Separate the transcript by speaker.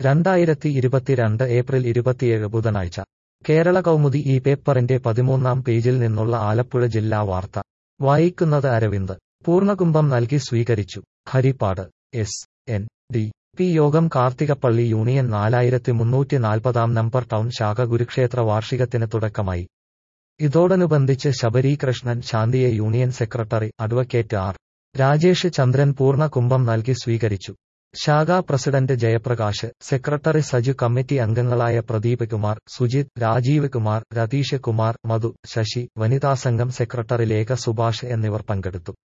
Speaker 1: രണ്ടായിരത്തി ഇരുപത്തിരണ്ട് ഏപ്രിൽ ഇരുപത്തിയേഴ് ബുധനാഴ്ച കേരള കൗമുദി ഈ പേപ്പറിന്റെ പതിമൂന്നാം പേജിൽ നിന്നുള്ള ആലപ്പുഴ ജില്ലാ വാർത്ത വായിക്കുന്നത് അരവിന്ദ് പൂർണ്ണകുംഭം നൽകി സ്വീകരിച്ചു Harippad S N D P Yogam Karthikappally union നാലായിരത്തി മുന്നൂറ്റി നാൽപ്പതാം നമ്പർ ടൗൺ ശാഖ കുരുക്ഷേത്ര വാർഷികത്തിന് തുടക്കമായി ഇതോടനുബന്ധിച്ച് ശബരി കൃഷ്ണൻ ശാന്തിയെ union secretary advocate R Rajesh Chandran പൂർണ്ണ കുംഭം നൽകി സ്വീകരിച്ചു ശാഖാ president Jayaprakash secretary Saju committee അംഗങ്ങളായ പ്രദീപ് കുമാർ സുജിത് രാജീവ് കുമാർ രതീഷ് കുമാർ മധു ശശി വനിതാസംഘം സെക്രട്ടറി ലേഖ സുഭാഷ് എന്നിവർ പങ്കെടുത്തു